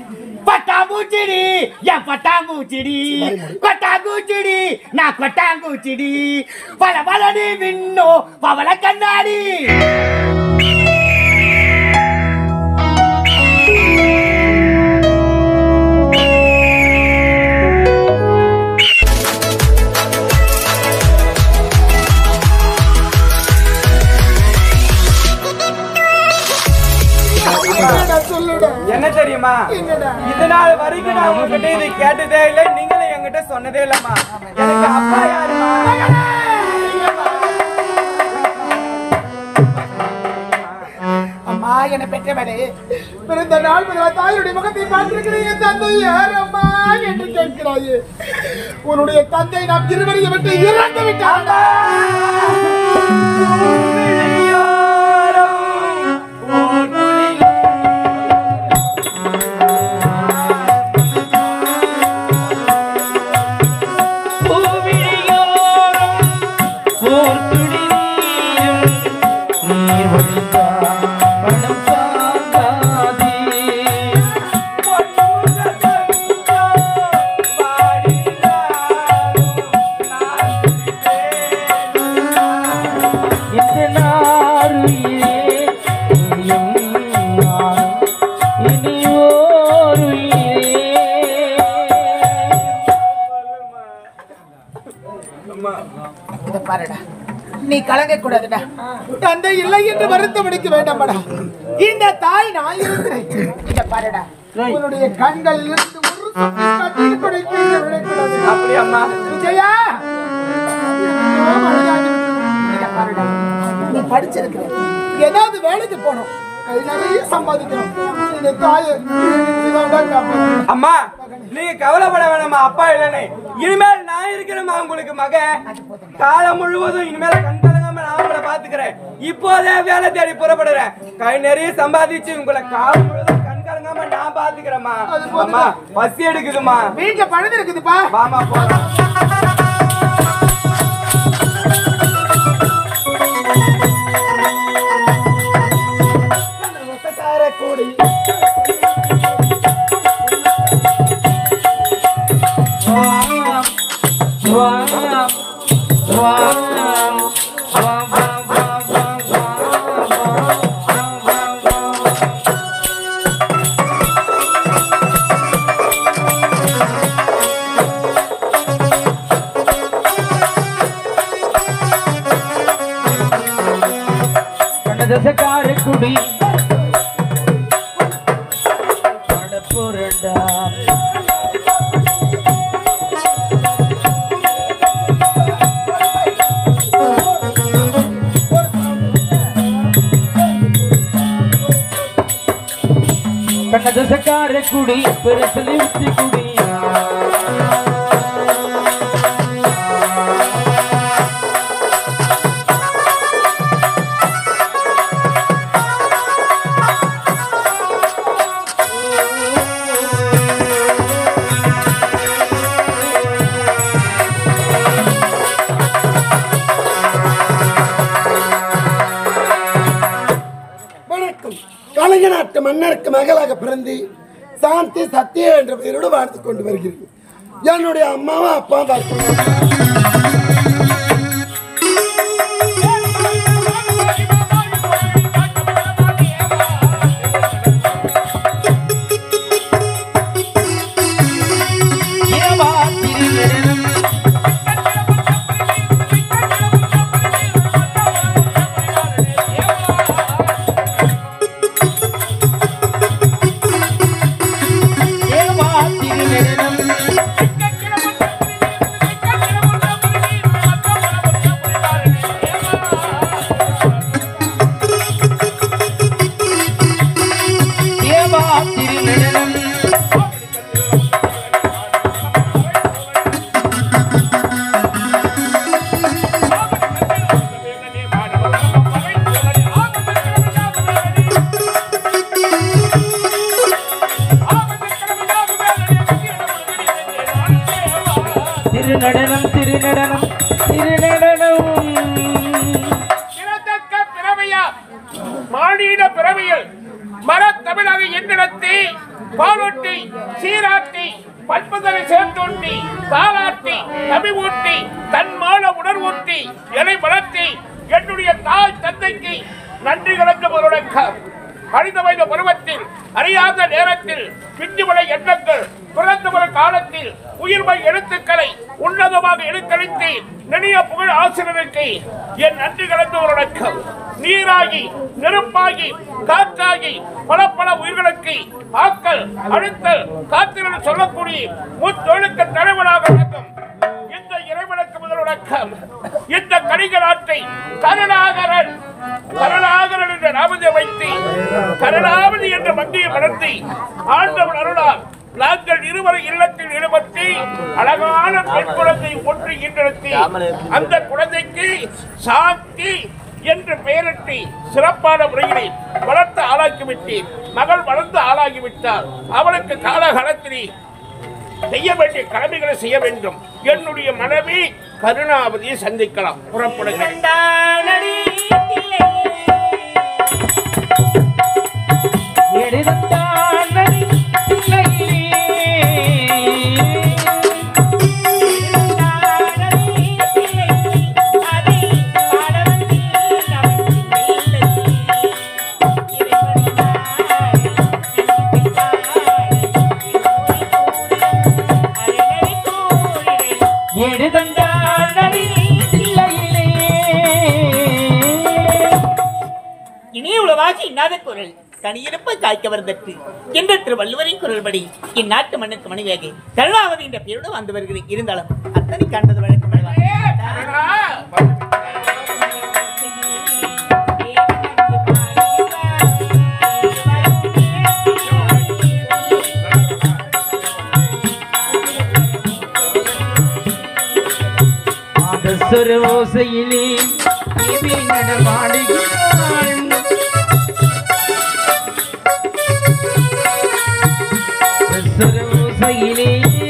பட்டாம்பூச்சிடி என் பட்டாம்பூச்சிடி கொட்டாங்கூச்சிடி நான் கொட்டாங்கூச்சிடி பல பலடி விண்ணோ பவள கண்ணாடி என்ன தெரியுமா இது நாள் வரைக்கும் நான் உங்ககிட்ட இதை கேட்டதே இல்லை நீங்களும் என்கிட்ட சொன்னதே இல்லம்மா எனக்கு அப்பா யாருமா அம்மா என்னை பெற்றவனே பிறந்த நாள் முதல் தாயுடைய முகத்தை பார்த்திருக்கிறேன் என் தந்தை யார் அம்மா என்று கேட்கிறாயே உன்னுடைய தந்தை நாம் இருவரையும் விட்டு இறந்து விட்டான் இத பாருடா நீ கலங்க கூடாதுடா தந்தை இல்லை என்று வருத்தம் அடிக்க வேண்டாமடா இந்த தாய் நான் இருக்கிறேன் இத பாருடா உன்னுடைய கண்கள் இருந்து ஒரு சொட்டு கண்ணீர் துடைக்க விடக்கூடாது. அப்படியாம்மா விஜயா இத பாருடா நீ படிச்சிருக்கிற ஏதாவது வேலைக்கு போகணும் கை நிறைய சம்பாதிக்கணும் இந்த தாயை இதுதான்டா காப்பாத்தணும். அம்மா நீங்க கவலைப்பட வேணாம்மா அப்பா இல்லைன்னு இனிமேல் நான் இருக்கிறேம்மா உங்களுக்கு மகன் காலம் முழுவதும் இனிமேல் கண் கலங்காம நான் உங்களை பாத்துக்கிறேன் இப்போதே வேலை தேடி புறப்படுறேன் கை நிறைய சம்பாதிச்சு உங்களை காலம் முழுவதும் கண் கலங்காம நான் பாத்துக்கிறேம்மா அம்மா பசி எடுக்குதுமா வீட்டுல பழுது இருக்குதுப்பா வாமா போலாம் கூடி குடி படப்புரண்டா கண்ணதசக்கார குடி பெருசலி உச்சி குடியா வணக்கம் கலைஞ நாட்டு மன்னருக்கு மகளாக பிறந்து சாந்தி சத்யா என்ற பெயரோடு வாழ்த்து கொண்டு வருகிறேன் என்னுடைய அம்மாவும் அப்பாவும் பார்க்கணும் ஏவா திருநடனம் ஏவா திருநடனம் ஏவா திருநடனம் திருநடனம் திருநடனம் திருநடனம் பிறந்தக்க பிறவையா மானிட பிறவியில் மரத்தமிழக எண்ணிடத்தி பாலொட்டு பாராட்டி சீராட்டி பற்பதனை சேர்த்தூட்டி தாளாட்டி கவி ஊட்டி தன் மான உணர்வூட்டி எனை வளர்த்தி என்னுடைய தாய் தந்தைக்கு நன்றி கலந்த ஒரு வணக்கம் கழிந்த வயது பருவத்தில் அறியாத நேரத்தில் பிஞ்சுமலை எண்ணங்கள் பிறந்த ஒரு காலத்தில் உயிர்மை எழுத்துக்களை உன்னதமாக எழுத்தளித்து நெடிய புகழ் ஆசிரியருக்கு என் நன்றி கலந்த ஒரு வணக்கம் நீராகி நெருப்பாகி காற்றாகி பல பல உயிர்களுக்கு ஆக்கல் அழுத்தல் காத்திரல் சொல்லக்கூடிய முத்தொழுக்க தலைவனாக விளக்கம் இந்த இறைவனுக்கு முதல் வணக்கம் இந்த கணிகள் ஆற்றை கருணாகரன் கருணாகரன் என்ற நாமத்தை வைத்து கருணாவதி என்ற மத்தியை வளர்த்தி ஆண்டவன் அருளால் நாங்கள் இருவரை இல்லத்தில் ஈடுபட்டு அழகான பெண் குழந்தை ஒன்று ஈன்றெடுத்து அந்த குழந்தைக்கு சாந்தி என்று பெயரிட்டு சிறப்பான முறையிலே வளர்த்து ஆளாக்கிவிட்டேன் மகள் வளர்ந்து ஆளாகிவிட்டார் அவளுக்கு காலகாலத்திலே செய்ய வேண்டிய கடமைகளை செய்ய வேண்டும் என்னுடைய மனைவி கருணாவதியை சந்திக்கலாம் புறப்படுகிறேன் எடுத்தானடி பிள்ளையிலே. எடுதந்தானடி பிள்ளையிலே. இனி உளவாகி இன்னாத குரல் தனியிருப்ப காய்க்க வந்தற்று என்ற திருவள்ளுவரின் குரல்படி இந்நாட்டு மண்ணுக்கு மனைவியாக கருணாவதி என்ற பெயரோடு வந்து வருகிறேன் இருந்தாலும் அத்தனை காண்பது வழக்கம் நாதஸ்வர ஓசையிலே தேவி நடமாடுகிறாள் நாதஸ்வர ஓசையிலே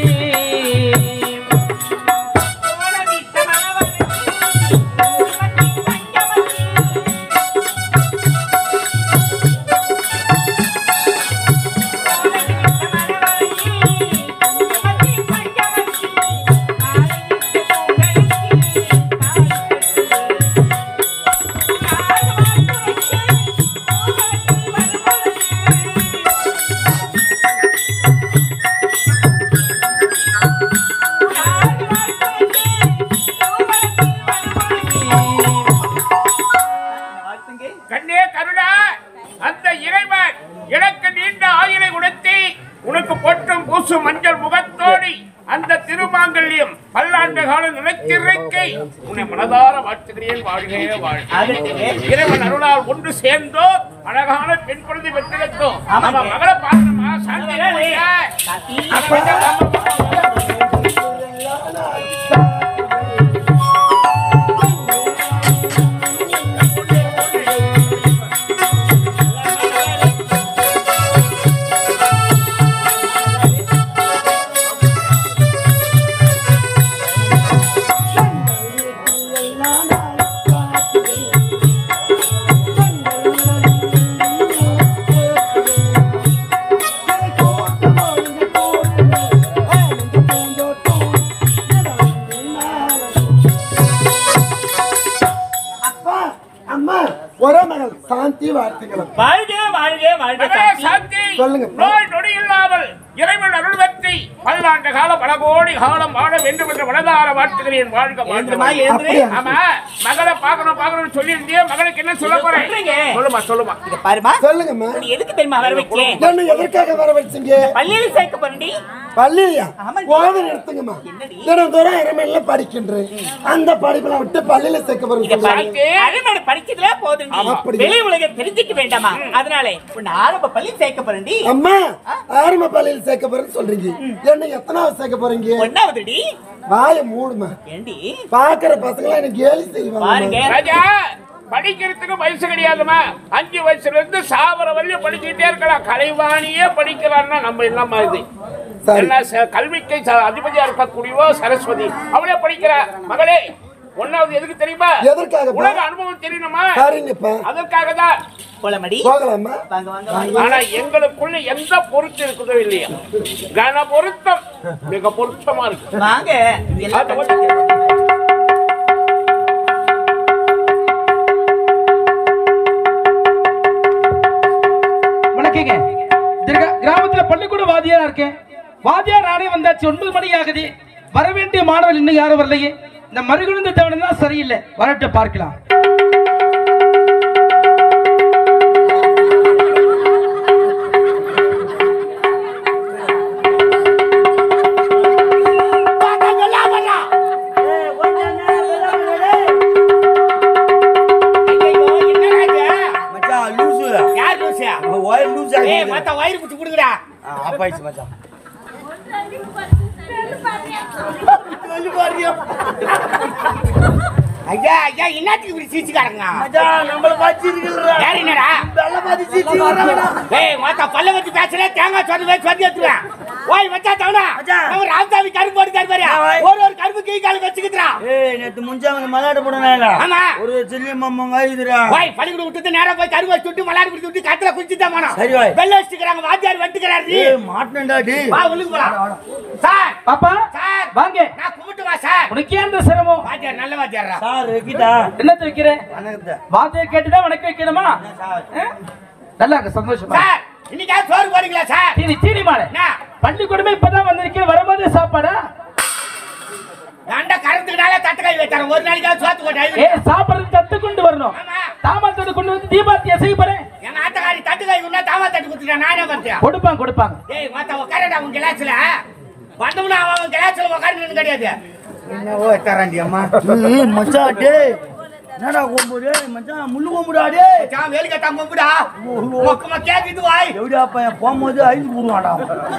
கண்ணே கருணா அந்த இறைவன் எனக்கு நீண்ட ஆயுளை உடுத்தி உனக்கு பொட்டும் பூசும் மஞ்சள் முகத்தோடி அந்த திருமாங்கல்யம் பல்லாண்டு காலம் நிலைத்திருக்கை உன்னை மனதார வாழ்த்துகிறேன் வாழ்கே வாழ்க இறைவன் அருளால் ஒன்று சேர்ந்தோம் அழகான பெண் குழந்தை பெற்றெடுத்தோம் ஆமாங்க. நம்ம மகளை பார்க்கணுமா சாந்தி அப்பா அம்மா ஒரே மகள் சாந்தி வாழ்த்துக்களும் வாழ்க வாழ்க வாழ்க மகளே சாந்தி. சாந்தி சொல்லுங்க. நோய் நொடி இல்லாமல் இறைவன் அருள் பெற்றி பல்லாண்டு காலம் பல கோடி காலம் வாழ வேண்டும் என்று மனதார வாழ்த்துகிறேன் வாழ்க எழுந்துமா, வாழ்க எழுந்துரு. அப்படியா? ஆமா மகளை பார்க்கணும் பார்க்கணும்னு சொல்லியிருந்தியே மகளுக்கு என்ன சொல்ல போறேன் சொல்றீங்க. சொல்லுமா சொல்லுமா இத பாருமா சொல்லுங்கம்மா உன்னை எதுக்கு தெரியுமா வர வச்சேன் என்ன எதற்காக வர வச்சீங்க பள்ளியில சேர்க்க போறேன்டி பள்ளியா ஆமாங்க. ஓத நிறுத்துங்கம்மா என்னடி? தினந்தோறும் இறமையில படிக்கின்றேன் அந்த படிப்புல விட்டு பள்ளியில சேர்க்க இத வரும் பாரு சாந்தி. அருமையான படிக்கிறதுல போதும் அப்படியா? வெளி உலகம் தெரிஞ்சுக்க வேண்டாமா அதனால உன்னை ஆரம்ப பள்ளி சேர்க்க போறேன்டி அம்மா ஆரம்ப பள்ளியில் சேர்க்க போறேன்னு சொல்றீங்க என்ன எத்தனாவது சேர்க்க போறீங்க ஒன்னாவதுடி வாய மூடுமா ஏண்டி பாக்குற பசங்க எனக்கு கேலி பாருங்க செய்வாங்க ராஜா படிக்கிறதுக்கு வயசு கிடையாதுமா அஞ்சு வயசுல இருந்து சாவர வரையும் படிச்சுக்கிட்டே இருக்கலாம் கலைவாணியே படிக்கிறான்னா நம்ம இல்லாம இது சரி. என்ன ச- கல்விக்கு ச- அதிபதியா இருக்கக்கூடியவோ சரஸ்வதி அவளே படிக்கிறா மகளே ஒன்னாவது எதுக்கு தெரியுமா எதற்காகப்பா? உலக அனுபவம் தெரியணுமா சரிங்கப்பா அதற்காக தான் போலமடி போகலாமா வாங்க வாங்க வாங்க ஆனா எங்களுக்குள்ள எந்த பொருத்தம் இருக்குதோ இல்லையா கன பொருத்தம் மிக பொருத்தமா இருக்கு வாங்க எல்லாம் அது வந்து- வணக்கங்க திர்கா- கிராமத்துல பள்ளிக்கூட வாத்தியாரா இருக்கேன் வாத்தியார் நானே வந்தாச்சு ஒன்பது மணி ஆகுது வர வேண்டிய மாணவர் இன்னும் யாரும் வரலையே இந்த மறுகுழுந்த தவணை தான் சரியில்லை வரட்டும் பார்க்கலாம் ஐயையோ, என்னடா இது? மச்சான் லூசு யார் லூசு? ஒயர் லூஸ் ஏய், மத்த வயிறு குத்தி புடுங்கடா. ஆஃப் ஆயிடுச்சு மச்சான் ஐயா, ஐயா, என்னத்துக்கு இப்படி சிரிச்சுக்காரங்க? மச்சான் நம்மள பாத்து இருக்கல்ல யார் என்னடா? வெள்ள பாத்து சீச்சி ஏய், மத்த பல்ல வச்சு பேசுறே, தேங்காய் சொருகு வச்சு சொருகி எடுத்துருவேன். ஓய், மச்சான், தவணா. மச்சான். நம்ம ராமசாமி கரும்பு போட்டுக்காரு பாரு. ஆ, ஓய். ஒரு ஒரு கரும்பு கீழ் காலு வச்சுக்கிட்டுறா. ஏய் நேத்து முஞ்சாங்க மலாட்ட போடுனால ஆமா. ஒரு சில்லி மம்மங்க ஆயிதுடா ஓய், பள்ளிக்கூடம் விட்டுட்டு நேரா போய் கரும்பு வச்சு விட்டு, மல்லாடு பிடிச்சு விட்டு, கத்துல குளிச்சுதான் போனோம். சரி, ஓய். வெள்ளை வச்சுக்கிறாங்க, வாத்தியார் வந்துக்கிறாரு. ஏய் மாட்டேன்டா டேய் வா, உள்ளுக்கு போலாம். சார், பாப்பா சார், வாங்க நான் கும்பிட்டு வா, சார். உனக்கு ஏன் இந்த சிரமம் வாத்தியார், நல்ல வாத்தியார்ரா. சார் வைக்கிட்டா என்னத்த வைக்கிறேன் வணக்கத்தை வாத்தியார் கேட்டுதான் உனக்கு வைக்கணுமா ஆ? நல்லா இருக்கு சந்தோஷமா சார், இன்னைக்காவது சோறு போடுங்களா, சார்? தீனி தீனி மாடு என்ன? பள்ளிக்கூடமே இப்பதான் வந்திருக்கேன் வரும்போது சாப்பாடா கண்ட கரத்துக்குனால தட்டுக்காய் வைத்தாங்க ஒரு நாளைக்காவது சோத்து ஏ போட்டாங்க சாப்பிடுறது தட்டு கொண்டு வரணும் ஆமா. தாமத்தோடு கொண்டு வந்து தீபாவளி செய்ய போறேன் எங்க ஆத்தக்காரி தட்டுக்காய் உன்னா தாவா தட்டு குடுத்துட்டேன் நானே பார்த்தேன் கொடுப்பாங்க கொடுப்பாங்க ஏய் மத்த உட்காரடா உன் கிளாஸ்ல வந்தோம்னா அவன் கிளாஸ்ல உட்காருன்னு கிடையாது என்னவோ தராண்டி அம்மா ஏய் மச்சான் டேய் என்னடா கொம்பு டேய் மச்சான் முள்ளு கொம்புடா டேய் சாம் வேலி கட்டா கும்பிடா மொக்கமா கேக்குது வாய் எப்படியா பையன் போகும்போது ஐந்து போடுவாடா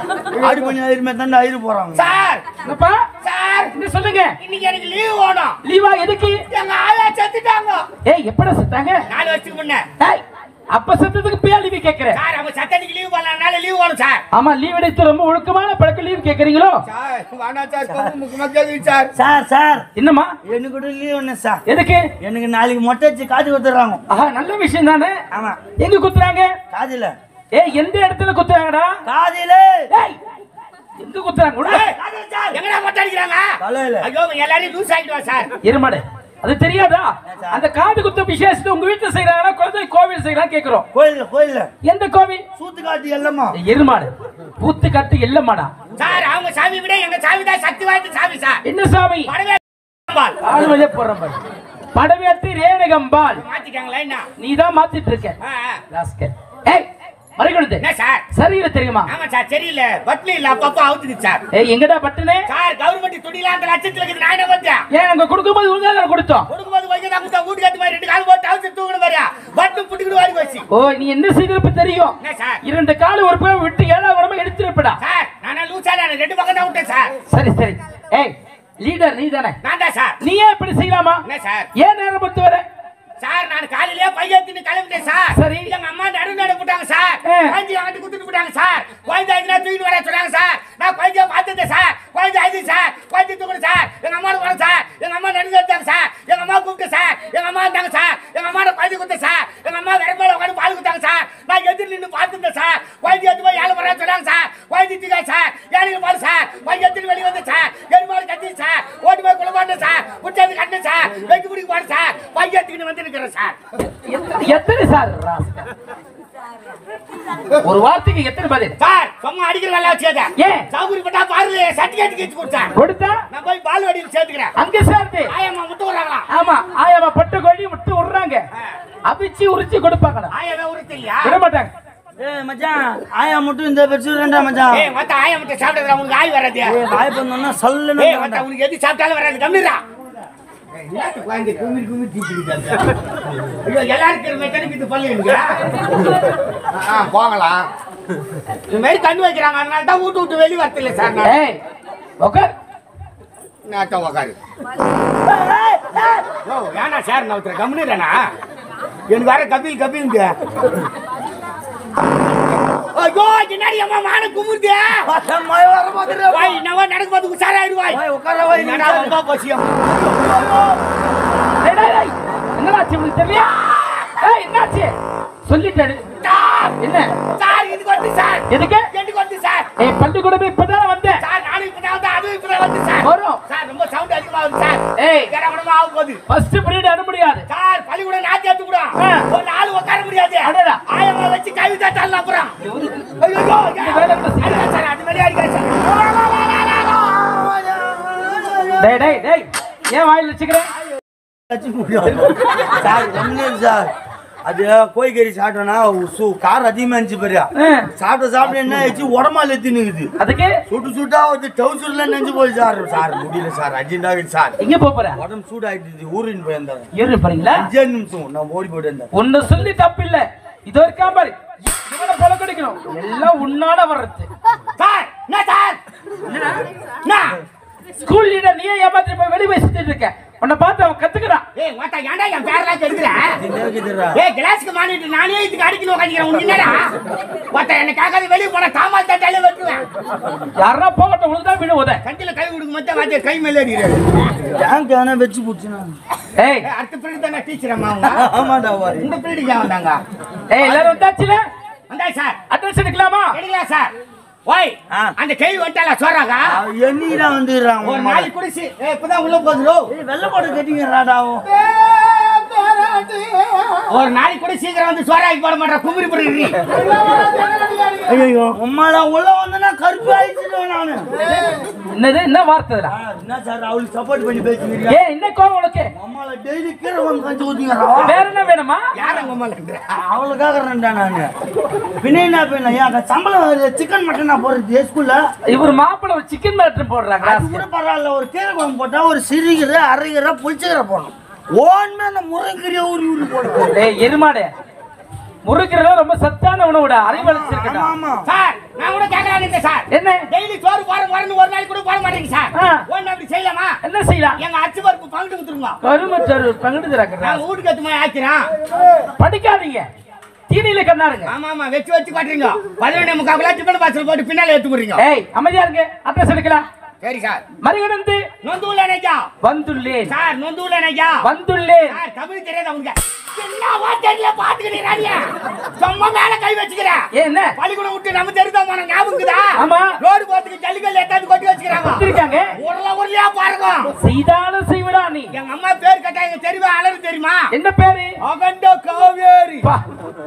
ஆடி பண்ணி ஆயிரமே தாண்டா ஐந்து போறாங்க சார் என்னப்பா சார் என்ன சொல்லுங்க இன்னைக்கு எனக்கு லீவ் வேணும் லீவா எதுக்கு எங்க ஆயா செத்துட்டாங்க ஏய் எப்படா செத்தாங்க நாலு வருஷத்துக்கு முன்ன ஏய் அப்ப செத்ததுக்கு பேர் லீவு கேக்குறேன் சார் அவங்க சட்டத்துக்கு லீவ் பண்ணனால லீவ் வேணும் சார் ஆமா லீவ் எடுத்து ரொம்ப ஒழுக்கமான பழக்கம் லீவ் கேக்குறீங்களோ சார் வேணா சார் ரொம்ப முக்கியமா கேக்குது சார் சார் சார் என்னம்மா எனக்கு கூட லீவ் ஒண்ணு சார் எதுக்கு எனக்கு நாளைக்கு மொட்டை வச்சு காது குத்துறாங்க ஆஹா நல்ல விஷயம் தானே ஆமா எங்க குத்துறாங்க காதுல ஏய் எந்த இடத்துல குத்துறாங்கடா காதில ஏய் எங்க குத்துறாங்க உள்ள ஏய், எங்கடா மொட்டை அடிக்கிறாங்க தலையில ஐயோ எல்லாரையும் லூஸ் ஆகிடுவா சார் எருமாடு அது தெரியாதா அந்த காது குத்து விசேஷத்தை உங்க வீட்டுல செய்யறாங்களா குழந்தை கோவில் செய்யறாங்க கேக்குறோம் கோயில்ல கோயில்ல எந்த கோவில் சூத்து காட்டு எல்லாமா எருமாடு பூத்து கட்டு எல்லமாடா சார் அவங்க சாமி விட எங்க சாமி தான் சக்தி வாய்ந்த சாமி சார் என்ன சாமி படவே அம்பாள். ஆளுமையே போடுறேன் பாரு படவேத்தி ரேணுகம்பாள் மாத்திட்டாங்களா என்ன நீதான் மாத்திட்டு இருக்க ஆ, ஆ. ராஸ்கல். ஏய் மறைக்கொழுது என்ன சார் சரியில்லை தெரியுமா ஆமா சார் சரியில்லை பட்லி இல்ல அப்பப்போ அவுத்துது சார் ஏய் எங்கடா பட்டுனே சார் கவர்மெண்ட் துணிலாம் அந்த லட்சத்துல இருக்குது நான் என்ன பார்த்தேன் ஏன் அங்க கொடுக்கும்போது ஒழுங்கா தானே கொடுத்தோம் கொடுக்கும்போது வைக்க தான் கொடுத்தா வீட்டு கட்டு மாதிரி ரெண்டு கால் போட்டு அவுத்து தூக்கணும் பாரியா பட்டு புட்டுக்கிட்டு வாரி போச்சு ஓ நீ என்ன செய்திருப்ப தெரியும் என்ன சார் இரண்டு கால் ஒரு பேர் விட்டு ஏழாம் உடம்பு எடுத்திருப்படா சார் நானா லூசா நான் ரெண்டு பக்கம் தான் விட்டேன் சார் சரி சரி ஏய் லீடர் நீ தானே நான் தான் சார் நீயே இப்படி செய்யலாமா என்ன சார் ஏன் நேரம் பத்து வர சார் நான் காலையிலேயே பையத்தின்னு கிளம்பிட்டேன் சார் சரி. எங்க அம்மா நடு நடு போட்டாங்க சார் ஆ. குழந்தை வாங்கிட்டு கொடுத்துட்டு போட்டாங்க சார் குழந்தை ஐந்து நாள் தூக்கிட்டு வர சொன்னாங்க சார் நான் குழந்தைய பார்த்துட்டேன் சார் குழந்தை ஐந்து சார் குழந்தை தூக்கணும் சார் எங்க அம்மா வரேன் சார் எங்க அம்மா நடுங்க எடுத்தாங்க சார் எங்க அம்மா கூப்பிட்டு சார் எங்க அம்மா இருந்தாங்க சார் எங்க அம்மா குழந்தை கொடுத்தேன் சார் எங்க அம்மா வேற மேல உட்காந்து பால் கொடுத்தாங்க சார் நான் எதிர் நின்று பார்த்துட்டேன் சார் குழந்தை எடுத்து போய் ஏழை வரேன் சொன்னாங்க சார் குழந்தை தூக்கா சார் ஏழைகள் பால் சார் குழந்தை எடுத்து வெளியே வந்து சார் எருமாடு கட்டி சார் ஓட்டு போய் குழந்தை சார் முட்டாது கட்டு சார் வெட்டி பிடிக்க போடு சார் பையன் எடுத்துக்கிட்டு வந்து நிற்கிறேன் சார் எத்தனை- எத்தனை சார் ராஸ்கல். ஒரு வார்த்தைக்கு எத்தனை பதில் சார் சும்மா அடிக்கிற வேலை வச்சுக்காத ஏன்? சௌகரி பட்டா பாரு சர்டிபிகேட் கிச்சு கொடுத்தேன் கொடுத்தா நான் போய் பால் வடியில் சேர்த்துக்கிறேன் அங்க சேர்த்து ஆயம்மா முட்டு வர்றாங்களா ஆமா ஆயாமா பட்டு கோழி விட்டு விடுறாங்க அவிச்சு உரிச்சு கொடுப்பாங்கடா ஆயவே உறுத்தியா விட மாட்டாங்க ஏய் மச்சான் ஆயா மட்டும் இந்த பெருசு ரெண்டா மச்சான் ஏய் மத்த ஆயா முட்டை சாப்பிடுறா உனக்கு ஆய் வராது ஏய் வாய் பண்ணா சல்லுன்னு ஏய் மத்த உனக்கு எது சாப்பிட்டாலும் வராது கம்மிடா குழந்தை கும்மி கும்மி தீப்பிடிக்காங்க ஐயோ எல்லாரும் திரும்ப திருப்பி இது பல்லு ஆ போகலாம் இது மாதிரி கண்ணு வைக்கிறாங்க அதனால தான் வீட்டு விட்டு வெளியே வரத்தில்லை சார் நான் ஏய் உட்கார் நாட்டம் உக்காரு ஓ வேணா சார் நான் ஒருத்தர் கம்முனுறேனா எனக்கு வேற கபில் கபில் ஓ ஐயோ என்னடி அம்மா மான குமுறுதே மழை வர மாதிரி வாய் நவ நடக்கும் போது உஷாராயிருவாய் உட்கார வை என்னடா ரொம்ப பசியம் டேய், டேய், டேய். என்னடாச்சு உங்களுக்கு தெரியல ஏய் என்னாச்சு சொல்லிட்டேன் என்ன சார் இதுக்கு வந்து சார் எதுக்கு எதுக்கு வந்து சார் ஏய் பள்ளிக்கூடமே இப்பதான் வந்தேன் சார் நானும் இப்பதான் வந்து அதுவும் இப்பதான் வந்து சார் வரும் சார் ரொம்ப சவுண்ட் அதிகமா வருது சார் ஏய் கடகடமா ஆக போகுது ஃபர்ஸ்ட் பீரியட் அனுப்ப முடியாது சார் பள்ளிக்கூடம் நாத்தி எடுத்து கூட ஆ. ஒரு நாள் உட்கார முடியாது அடடா. ஆயம்மா வச்சு கவிதா தரலாம் அப்புறம் ஐயோ வேலை என்ன செய்ய? அடிக்காத சார் அது மாதிரி அடிக்காத சார் டேய் டேய் டேய் ஏன் வாயில் வச்சுக்கிறேன் சார் ஒண்ணு சார் அது கோழிக்கறி சாப்பிட்டோன்னா சு காரம் அதிகமா இருந்துச்சு பாரியா சாப்பிட்ட சாப்பிட்ட என்ன ஆயிடுச்சு உடம்பால எத்தினுக்குது அதுக்கு சுட்டு சுட்டா வந்து டவுசர்ல நெஞ்சு போய் சார் சார் முடியல சார் அர்ஜென்ட் ஆகுது சார் எங்க போப் போற உடம்பு சூடாயிட்டு ஊரின் போயிருந்தாங்க ஏறு போறீங்களா அஞ்சே நிமிஷம் நான் ஓடி போயிட்டு இருந்தேன் ஒன்னு சொல்லி தப்பு இல்ல இது இருக்கா பாரு இவனை கொலை கிடைக்கணும் எல்லாம் உன்னால வர்றது சார் என்ன சார் என்ன ஸ்கூல் லீடர் நீயே ஏமாத்தி போய் வெளியே போய் சுத்திட்டு இருக்க உன்னை பார்த்து அவன் கத்துக்கிறான் ஏய் மாத்தா ஏன்டா என் பேரெல்லாம் கெடுக்கிற கேக்குதுடா. ஏய் கிளாஸ்க்கு மானிட்டு நானே இதுக்கு அடிக்கணும் உட்காந்துக்கிறேன் உனக்கு என்னடா மாத்தா என்ன கேட்காத வெளியே போன தாமால் தட்டாலே வெட்டுவேன் யாரா போகட்டும் உனக்கு தான் விடு உத கண்டில கை கொடுக்க மட்டும் வாத்தியார் கை மேலே அடிக்கிறாரு டேங்க் ஆனா வச்சு போச்சுனா ஏய் ஏய், அடுத்த பீரியட் தானே டீச்சர் அம்மா அவங்க ஆமாடா வாரி இந்த பீரியட் ஏன் வந்தாங்க ஏய் எல்லாரும் வந்தாச்சுல வந்தா சார் அட்ரஸ் எடுக்கலாமா எடுக்கலாம் சார் ஓய் ஆ. அந்த கேள்வி வந்துட்டால சொல்றாங்க என்னைக்குதான் ஒரு வந்துடுறான் நாளைக்கு குடிச்சு ஏய், இப்பதான் உள்ள போகுது வெள்ளை போட்டு கட்டிங்கிறாடாவும் ஒரு நாளைக்கு கூட சீக்கிரம் வந்து சோறாக்கி போட மாட்டேன் கும்பிரி போடுறீ ஐயோ உம்மாடா உள்ள வந்தனா கருப்பு ஆயிடுச்சு நானு என்னது என்ன வார்த்தை இதெல்லாம்? என்ன சார் அவளுக்கு சப்போர்ட் பண்ணி பேசுறீங்க ஏய் என்ன கோவம் உனக்கு அம்மால டெய்லி கீரை வந்து கஞ்சி ஊத்திங்கிறா வேற என்ன வேணுமா யார் அங்க அம்மா இருக்கிற அவளுக்காக ரெண்டா நானு பின்ன என்ன பின்ன ஏன் சம்பளம் சிக்கன் மட்டன் நான் போறது ஸ்கூல்ல இவர் மாப்பிள்ளை ஒரு சிக்கன் மேட்டர் போடுறாங்க அது கூட பரவாயில்ல ஒரு கீரை குழம்பு போட்டா ஒரு சிறுகீரை அரைகீரை புளிச்சகீரை போடணும் ஓன்மே அந்த முருங்கீரையை ஊறி ஊறி போடணும் ஏய் எருமாடே முறுக்கிறதா ரொம்ப சத்தான உணவுடா அறிவழிச்சிருக்கா ஆமா சார் நான் கூட கேட்கலான்னு இருந்தேன் சார் என்ன டெய்லி சோறு போற போறன்னு ஒரு நாளைக்கு கூட போட மாட்டேங்க சார் ஆ. ஒண்ணு அப்படி செய்யலாமா என்ன செய்யலாம் எங்க அச்சு பருப்பு பங்கிட்டு கொடுத்துருங்க கருமச்சரு பங்கிட்டு நாங்க வீட்டுக்கு எத்து மாதிரி ஆக்கிறோம் படிக்காதீங்க தீனியில கண்ணாருங்க ஆமா ஆமா வச்சு வச்சு காட்டுறீங்க பதினொன்னே முக்கால் டிஃபன் பாக்ஸ்ல போட்டு பின்னால எடுத்து போடுறீங்க ஏய் அமைதியா இருங்க அட்ரஸ் எடுக்கலாம் சரி சார் மறுகடந்து நொந்துள்ள நினைக்கா வந்துள்ளேன் சார் நொந்துள்ள நினைக்கா வந்துள்ளேன் சார் தமிழ் தெரியாத உனக்கு என்ன வார்த்தையில பாத்துக்கிறீங்க சும்மா மேல கை வச்சுக்கிறேன் ஏன் என்ன பள்ளிக்கூடம் விட்டு நம்ம தெரிஞ்சோம் போன ஞாபகம் இருக்குதா ஆமா. ரோடு போறதுக்கு ஜல்லிக்கல் எத்தாந்து கொட்டி வச்சுக்கிறாங்க வச்சிருக்காங்க உருள உருளையா பாருங்க செய்தாலும் செய்வடா நீ எங்க அம்மா பேர் கேட்டா எங்க தெரியுமா அலறு தெரியுமா என்ன பேரு அகண்ட காவேரி பா.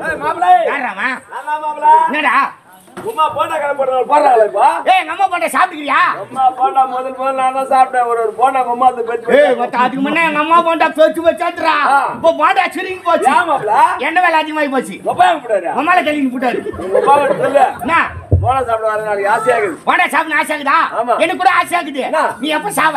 யாராமா என்னடா உமா போண்டா கடை போடுறவங்க போடுறாங்களா இப்போ ஏய் எங்க அம்மா பண்ண சாப்பிட்டுக்கிறியா அம்மா போண்டா முதல் முதல் நான் தான் சாப்பிட்டேன் ஒரு ஒரு போண்டா அம்மா அது பெற்று ஏய் மத்த அதுக்கு முன்ன எங்க அம்மா போண்டா பேச்சு வச்சாத்துறா இப்போ போண்டா சுருங்கி போச்சு ஏமாப்ல என்ன வேலை அதிகமாகி போச்சு ஒப்பாங்க போடாரு அம்மால கல்லிங்க போட்டாரு ஒப்பாங்க சொல்லு என்ன போண்டா சாப்பிட வர நாளைக்கு ஆசையாகுது போண்டா சாப்பிட ஆசை ஆகுதா ஆமா. எனக்கு கூட ஆசை ஆகுது என்ன? நீ எப்ப சாவ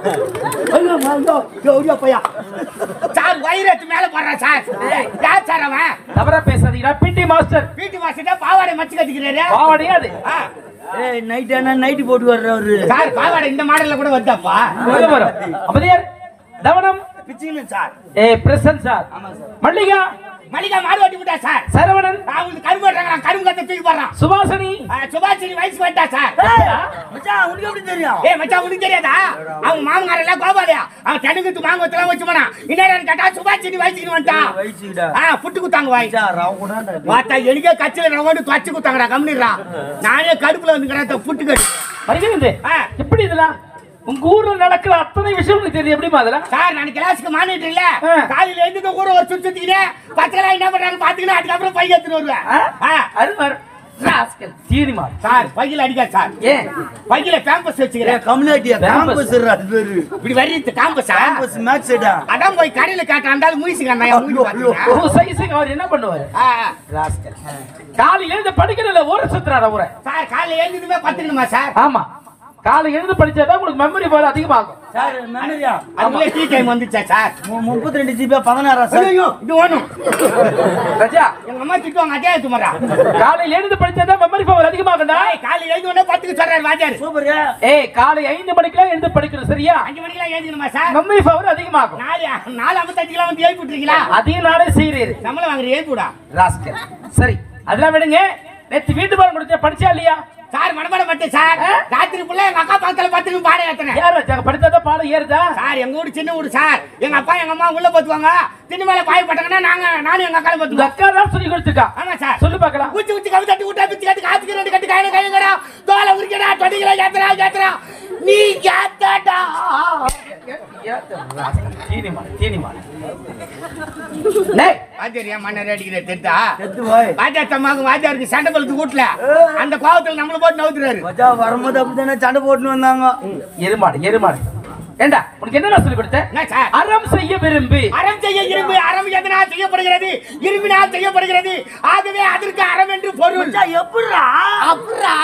ஐயோ ஐயோ ஐயோ பையா சார் வயிறத்து மேல போடுறா சார் யார் சார் அவன் தவறா பேசாதீங்கடா பிடி மாஸ்டர் வீட்டு வாசிட்டா பாவாடை மச்சு கட்டிக்கிறாரு பாவாடையா அது ஆ, ஏய் நைட் ஆனா நைட்டு போட்டு வர்றவரு சார் பாவாடை இந்த மாடல்ல கூட வந்தாப்பா வரும், வரும் அமைதியார் தவணம் பிச்சிங்க சார் ஏ பிரசன் சார் மல்லிகா மளிகை மாடு ஓட்டி விட்டா சார் சரவணன் அவங்களுக்கு கரும்பு வெட்டுறாங்க கரும்பு கத்த தூக்கி போடுறான் சுபாஷினி ஆ, சுபாஷினி வயசு வந்துட்டா சார் மச்சான் உனக்கு எப்படி தெரியும் ஏய் மச்சான் உனக்கு தெரியாதா அவங்க மாமனார் எல்லாம் கோபாலியா அவன் தெனுக்கு மாங்கத்தெல்லாம் வச்சு போனா இன்னும் கேட்டா சுபாஷினி வயசுக்கு வந்துட்டான் வயசுடா ஆ புட்டு குத்தாங்க வாய் சார் அவன் கூட பார்த்தா எனக்கே கச்சில ரவோண்டு துவச்சு குத்தாங்கடா கம்னிடுறா நானே கடுப்புல வந்துக்கிறேன் புட்டு கட்டு வருகிறது ஆ. எப்படி இதெல்லாம் உங்க ஊர்ல நடக்கிற அத்தனை விஷயம் உனக்கு தெரியும் எப்படிமா அதெல்லாம் சார் நான் கிளாஸுக்கு மானிட்டு இல்ல ஆ. காலையில எழுந்து ஊர ஒரு சுத்தி சுத்திக்கினேன் பச்சைலாம் என்ன பண்றாங்க பாத்துக்கினேன் அதுக்கப்புறம் பைய எடுத்துட்டு வருவேன் ஆ? ஆ. அது மாதிரி ராஸ்கல் சீனிமா சார் பையில அடிக்காது சார் ஏன் பையில பேம்பஸ் வச்சுக்கிறேன் கம்யூனிட்டியா Campus. கேம்பஸ் அது பேரு இப்படி வர்றது காம்பஸா கேம்பஸ் மேக்ஸ்டா அதான் போய் கடையில கேட்டான் இருந்தாலும் மூசிக்கான் உங்க சைஸுக்கு அவர் என்ன பண்ணுவாரு ராஸ்கல் காலையில இருந்து படிக்கிறதுல ஊரை சுத்துறாரு ஊரை சார் காலையில எழுந்ததுமே பத்துக்கணுமா சார் ஆமா காலை எழுந்து படிச்சாதான் உங்களுக்கு மெமரி பவர் அதிகமாகும் சார் மெமரியா அதுக்குள்ளே டீ டைம் வந்துச்சா சார் முப்பத்தி ரெண்டு ஜிபி பதினாறா சார் ஐயோ இது வேணும் ரஜா எங்க அம்மா திட்டுவாங்க அதே துமரா காலையில எழுந்து படிச்சாதான் மெமரி பவர் அதிகமாகும்டா காலையில எழுந்து உடனே பத்துக்கு சொல்றாரு வாத்தியார் சூப்பர் ஏய் காலை ஐந்து மணிக்கெல்லாம் எழுந்து படிக்கணும் சரியா அஞ்சு மணிக்கெல்லாம் எழுந்திக்கணுமா சார் மெமரி பவர் அதிகமாகும் நாலு நாலு ஐம்பத்தஞ்சுக்கெல்லாம் வந்து எழுப்பி விட்டுறீங்களா அதையும் நானே செய்யறேன் நம்மள வாங்குற எழுப்பிவிடா ராஸ்கல் சரி அதெல்லாம் விடுங்க நேத்து வீட்டு பாடம் முடிச்ச படிச்சா இல்லையா சார் மனப்பாடம் பட்டு சார் ராத்திரி புள்ள எங்க அக்கா பக்கத்துல பத்துக்கு பாட ஏத்தனேன் யார் வச்சாங்க படிச்சாதான் பாடம் ஏறுதா சார் எங்க ஊரு சின்ன ஊரு சார் எங்க அப்பா எங்க அம்மா உள்ள பத்துவாங்க திண்ணு மேல பாய் பட்டாங்கன்னா நாங்க நானும் எங்க அக்கால உங்க பத்துவோம் அக்கா தான் சொல்லி கொடுத்துருக்கா ஆமா சார் சொல்லு பார்க்கலாம் ஊச்சி ஊச்சி கவி தட்டி விட்டா பிச்சு கட்டு காத்துக்கு ரெண்டு கட்டு கையில கையிலடா தோலை உரிக்கடா தொடிகளா ஏத்துறா ஏத்துறா நீ ஏத்தாடா தீனி மாடு தீனி மாடு டேய், வாத்தியார் மன்னர் அடிக்கிற தெரித்தா வாத்தியார் தம்மாக்கு வாத்தியாருக்கு சண்டை கொளுத்து வீட்டுல அந்த கோவத்துல நம்மள போட்டு நவுத்துறாரு வரும்போது அப்படித்தானே சண்டை போட்டுன்னு வந்தாங்க எருமாடு எருமாடு ஏண்டா உனக்கு என்னடா சொல்லி கொடுத்த என்ன சார் அறம் செய்ய விரும்பி அறம் செய்ய இரும்பு அறம் எதனால் செய்யப்படுகிறது இரும்பினால் செய்யப்படுகிறது ஆகவே அதற்கு அறம் என்று பொருள் எப்படிரா அப்புறா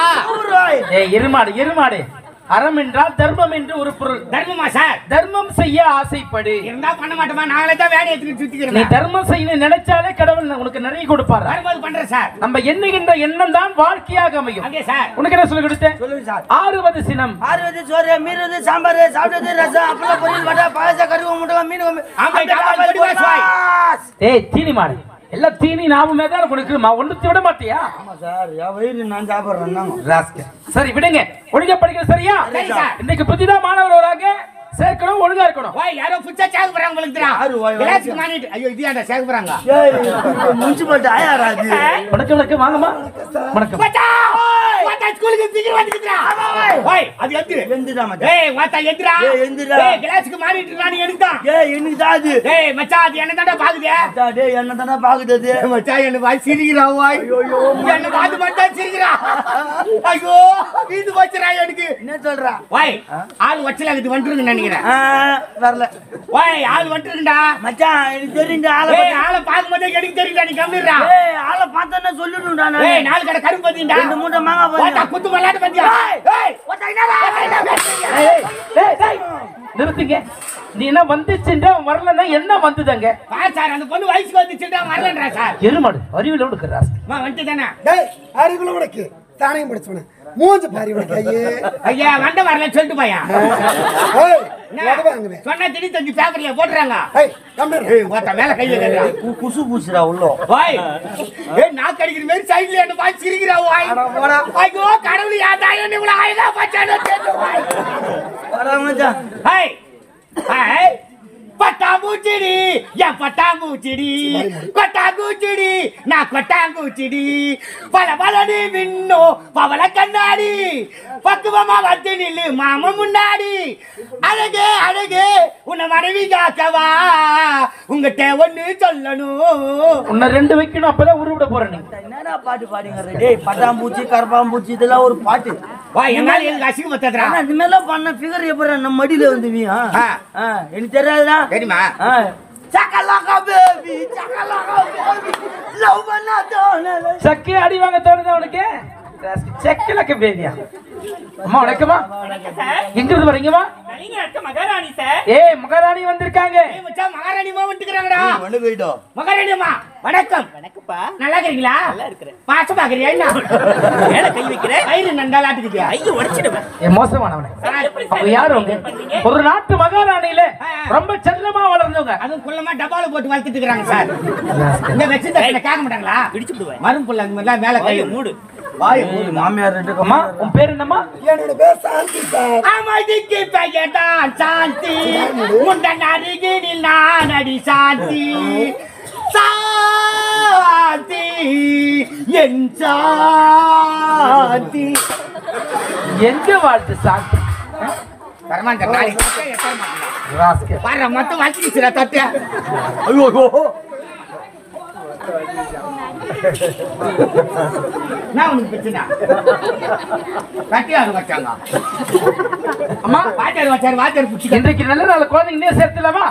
ஏய் எருமாடு எருமாடு அறம் என்றால் தர்மம் என்று ஒரு பொருள் தர்மமா சார் தர்மம் செய்ய ஆசைப்படு இருந்தா பண்ண மாட்டோமா நாங்களே தான் வேலையை எடுத்துட்டு நீ சுத்திக்கிறோம் தர்மம் செய்ய நினைச்சாலே கடவுள் உனக்கு நிறைய கொடுப்பாரு வரும்போது பண்றேன் சார் நம்ம எண்ணுகின்ற எண்ணம் தான் வாழ்க்கையாக அமையும் அப்படியே சார் உனக்கு என்ன சொல்லி கொடுத்தேன் சொல்லுங்க சார் ஆறுவது சினம் ஆறுவது சோறு மீறுவது சாம்பார் சாப்பிட்டது ரசம் அப்பளம் பொரியல் வடை பாயசம் கருவ முட்டை மீன் குழம்பு. ஆம்பளை டாபால் பொடி வாஸ் வாய். ஏய் தீனி மாடு எல்லாம் தீனி ஞாபகமே தான் உனக்கு ஒண்ணுத்தி விட மாட்டியா ஆமா சார் என் வயிறு நான் சாப்பிட்றேன் ராஸ்கல். சரி விடுங்க ஒழுங்கா படிக்கிற சரியா சரி, சார். இன்னைக்கு புதிதா மாணவர் வராங்க சேர்க்கணும் ஒழுங்கா இருக்கணும் வாய் யாரோ புச்சா சேக போறாங்க உங்களுக்கு தெரியும் யாரு வாய், வாய். கிளாஸ்க்கு மானிட்டு ஐயோ இது ஏன்டா சேக போறாங்க முனிசிபாலிட்டி ஆயாரா அது வணக்கம் வணக்கம் வாங்கம்மா வணக்கம் வாத்தா வாத்தா ஸ்கூலுக்கு சீக்கிரம் வந்துக்குறா வாய் அது எத்து எந்திரா மச்சான் ஏய் வாத்தா எந்திரா ஏய், எந்திரா. ஏய் கிளாஸ்க்கு மானிட்டு நான் எடுத்தான் ஏய் எனக்கு தான் அது ஏய் மச்சான் அது என்ன தாண்டா பாக்குதே மச்சான், டேய் என்ன தானே பாக்குது அது மச்சான் என்ன வாய் சிரிக்கிறா வாய் என்ன பார்த்து மட்டும் சிரிக்கிறா ஐயோ வீடு வச்சுறா எனக்கு என்ன சொல்றா வாய் ஆள் வச்சல இது வந்துருங்க நினைக்கிறேன் ஆ, வரல வாய் ஆள் வந்துருங்கடா மச்சான் எனக்கு தெரியுங்க ஆளை ஏய் பார்த்தா- ஆளை பார்க்கும்போதே எனக்கு தெரியுதா நீ கம்மிடுறா ஏய் ஆளை பார்த்தா சொல்லிடும்டா நான் ஏய் நாலு கடை கரும்பு பத்திண்டா ரெண்டு மூட்டை மாங்காய் வாத்தா பாரு குத்து மல்லாட்டு பத்தியா ஏய் வாத்தா என்னடா என்ன பேசுறீங்க? ஏய், டேய், டேய், நிறுத்துங்க நீ என்ன வந்துச்சுன்றா வரலன்னா என்ன வந்ததுங்க பா சார் அந்த பொண்ணு வயசுக்கு வந்துச்சுடா வரலன்றா சார் எருமாடு அறிவில் கொடுக்குற மா வந்துட்டு தானே டேய் அறிவுல உனக்கு தானையும் படிச்சவன மூஞ்ச பாரி உனக்கு ஐயே ஐயா வண்ட வரல சொல்லிட்டு போயா ஏய் உதவாங்குவே சொன்னா திடீர் தஞ்சு பேப்பர்ல போட்டுறாங்க ஏய் கம்மியா ஏய் வாத்தா மேல கையில கட்டுறா கு- குசு பூசுடா உள்ள வாய் ஏய் நான் கடிக்கிற மாதிரி சைடுல என்ன வாய் சிரிக்கிறா வாய் ஐயோ கடவுள் யாதா என்ன இவ்வளவு அழகா பச்சானோ தெரியல வாய் வாடா மச்சான் ஹாய் ஹாய் பட்டாம்பூச்சிடி என் பட்டாம்பூச்சிடி கொட்டாங்கூச்சிடி நான் கொட்டாங்கூச்சிடி பல பலடி மின்னோ பவள கண்ணாடி பக்குவமா வந்து நில்லு மாமன் முன்னாடி அழகே அழகே உன்னை மனைவி காக்கவா உங்ககிட்ட ஒண்ணு சொல்லணும் உன்னை ரெண்டு வைக்கணும் அப்பதான் உருவிட போற நீ என்னடா பாட்டு பாடிங்க டேய் பட்டாம்பூச்சி கரப்பாம்பூச்சி இதெல்லாம் ஒரு பாட்டு வா என்னால எனக்கு அசிங்கம் பத்ததுரா ஆனா இது மாதிரிலாம் பண்ண ஃபிகர் எப்படி நம்ம மடியில வந்து வீ ஆ? ஆ. ஆ, எனக்கு தெரியாதுடா தெரியுமா ஆ. சக்கலாக்கா பேபி சக்கலாக்கா பேபி லவ் பண்ணா தோணல சக்கே அடி வாங்க தோணுதா உனக்கு செக்கிலக்க பேபியா அம்மா வணக்கமா எங்க இருந்து வரீங்கம்மா நீங்க இருக்க மகாராணி சார் ஏய் மகாராணி வந்திருக்காங்க ஏய் மச்சான் மகாராணி மா வந்துக்கிறாங்கடா வந்து போயிட்டோம் மகாராணி அம்மா வணக்கம் வணக்கம்ப்பா நல்லா இருக்கீங்களா நல்லா இருக்கிறேன் பாசம் பாக்குறியா என்ன மேல கை வைக்கிறேன் வயிறு நண்டாலாட்டுக்குதியா கையை உடைச்சிடுவேன் ஏ மோசமானவனே எப்படி அவங்க யாரு அவங்க ஒரு நாட்டு மகாராணியில ரொம்ப செல்லமா வளர்ந்தவங்க அதுவும் குள்ளமா டப்பால போட்டு வளர்த்துட்டு இருக்காங்க சார் இந்த வச்சு கேட்க மாட்டாங்களா பிடிச்சு விடுவேன் மரும் புள்ள அந்த மாதிரிலாம் மேல கை மூடு வாய் மாமியார் ரெண்டு அம்மா உன் பேர் என்னம்மா என்னோட பேர் சாந்தி சார் அமைதிக்கு பெயர்தான் சாந்தி முண்டன் அருகினில் நான் அடி சாந்தி சாந்தி என் சாந்தி எங்க வாழ்த்து சாந்தி வரமாட்டேன் நாளைக்கு ராஸ்கல். வர மொத்தம் வச்சுக்கிச்சுடா தத்தியா ஐயோ நான் உனக்கு பிரச்சனை கட்டியாரு வச்சாங்க அம்மா வாத்தியார் வச்சாரு வாத்தியார் பிடிச்சிக்க இன்றைக்கு நல்ல நாள் குழந்தைங்க இன்னும் சேர்த்துலாமா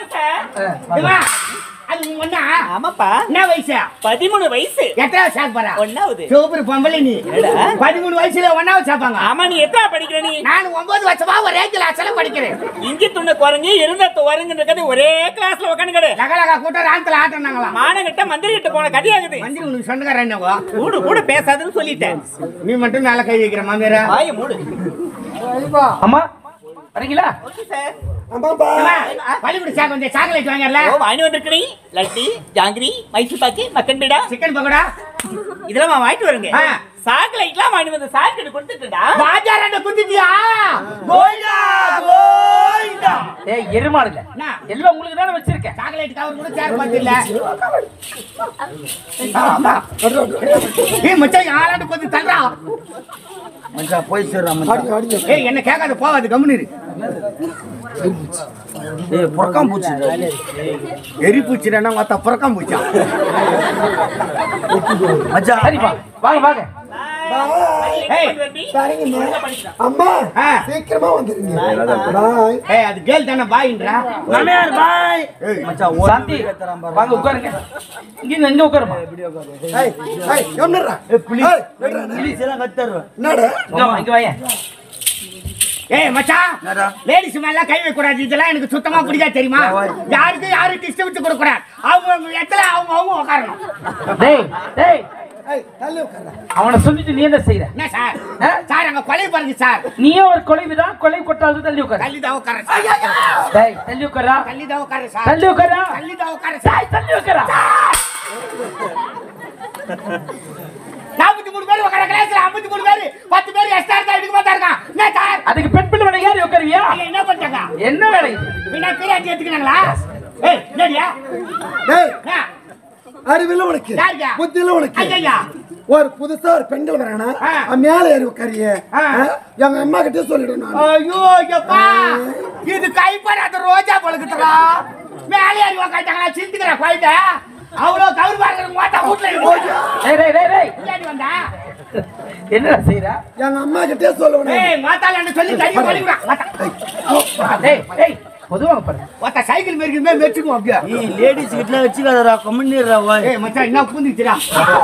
அது உங்க ஒண்ணா ஆமாப்பா என்ன வயசு பதிமூணு வயசு எத்தனாவது சாக்கு போறா ஒன்னாவது சூப்பர் பொம்பளை நீ பதிமூணு வயசுல ஒன்னாவது சாப்பாங்க ஆமா நீ எத்தனை படிக்கிற நீ நான் ஒன்பது வருஷமா ஒரே கிளாஸ்ல படிக்கிறேன் இஞ்சி துண்ண குறைஞ்சி இருந்த வருங்கன்ற கதை ஒரே கிளாஸ்ல உட்காந்து கடை லகலகா கூட்டம் ராத்துல ஆட்டினாங்களாம் மானங்கிட்ட மந்திரி கிட்ட போன கதையாகுது மந்திரி உனக்கு சொந்தக்காரன் என்னவோ கூடு கூட பேசாதுன்னு சொல்லிட்டேன் நீ மட்டும் மேல கை வைக்கிற மாமியாரா வாய மூடு அம்மா வரீங்களா ஓகே சார் ஆமாப்பா பள்ளிக்கூட சார் கொஞ்சம் சாக்லேட் வாங்கல ஓ வாங்கி வந்திருக்கீ லட்டு ஜாங்கிரி மைசூர் பாக்கு மக்கன் பீடா சிக்கன் பக்கோடா இதெல்லாம் வாங்கிட்டு வருங்க ஆ. சாக்லேட்லாம் வாங்கி வந்து சார் கிட்ட கொடுத்துட்டுடா ராஜா ரெண்டு குத்திட்டியா கோயிலா கோயிலா ஏய் எருமாடுல என்ன? எல்லாம் உங்களுக்கு தானே வச்சிருக்கேன் சாக்லேட் கவர் கூட சேர் பார்த்தில்ல ஏய் மச்சான் யாராண்டு கொஞ்சம் தள்ளுறா மச்சான் போய் சேர்றான் மச்சான் அடி அடி ஏய் என்ன கேட்காத போவாது கம்முனு இரு ஏய் புறக்காம் பூச்சி எரி பூச்சிடா மொத்த புறக்கம் பூச்சா மச்சான் சரிப்பா வாங்க வாங்க ஏய் சரிங்க அம்மா ஆ. சீக்கிரமா வந்துருங்க பாய் ஏய் அது கேள் தானே பாயின்றா மாமியார் பாய் மச்சான் ஓடி சாந்தி வாங்க உட்காருங்க இங்க இங்க உட்காருமா ஏய் ஏய் எம்னடா ஏய் புலிஸ் எல்லாம் கத்தறோம் என்னடா இங்க வா, இங்க வாங்க ஏய் மச்சான் லேடிஸ் மேல கை வைக்க கூடாது இதெல்லாம் எனக்கு சுத்தமா பிடிக்காது தெரியுமா யாருக்கு யாரும் டிஸ்ட் விட்டு கொடுக்க கூடாது அவங்க அவங்க இடத்துல அவங்க அவங்க உட்காரணும் டேய் டேய் ஏய் தள்ளி உட்கார்றா அவனை சொல்லிட்டு நீ என்ன செய்யற என்ன சார் ஆ? சார் அங்க கொலை பாருங்க சார் நீயும் ஒரு கொலைவுதான் கொலை கொட்டாவது தள்ளி உட்காரு தள்ளி தான் உட்கார சார் டேய் தள்ளி உட்காரா தள்ளி தான் உட்கார சார் தள்ளி உட்காரா தள்ளி தான் உட்கார சார் டேய் தள்ளி உட்காரா நாற்பத்தி மூணு பேர் உட்கார கிளாஸ்ல ஐம்பத்தி மூணு பேர் பத்து பேர் எக்ஸ்ட்ரா இருந்தா இதுக்கு பார்த்தா இருக்கான் என்ன சார் அதுக்கு பெண் பிள்ளை வேலை ஏறி உட்காருவியா நீங்க என்ன பண்ணிட்டாங்க என்ன வேலை இது பின்ன பிரியாணி எடுத்துக்கிறாங்களா ஏய் என்னடியா டேய் என்ன? அறிவில்ல உனக்கு யாருக்கா? புத்தியில உனக்கு ஐயா ஒரு புதுசா ஒரு பெண்கள் வரானா ஆ. அவன் மேல ஏறி உட்காரிய ஆ. எங்க அம்மா கிட்ட சொல்லிடும் நான் ஐயோ ஐயப்பா இது கைப்படாத ரோஜா பழுக்குதுடா மேலே ஏறி உக்காட்டாங்களா சிந்துக்கிறா குழந்தை அவ்வளோ கவுர் பார்க்கற மாட்டா வீட்டுல இருக்கு டேய் டேய் டேய் டேய் பின்னாடி வந்தா என்னடா செய்யற எங்க அம்மா கிட்டே சொல்லுவேன் ஏய் மாத்தாலன்னு சொல்லி தள்ளி பழிக்குறா மாத்தா டேய் டேய் பொதுவாங்க பாரு ஒத்த சைக்கிள் மேற்குமே மெச்சுக்கும் அப்படியே நீ லேடிஸ் கிட்ட வச்சுக்காதடா கம்மிடுறா வாய் ஏய் மச்சான் என்ன பூந்துச்சுடா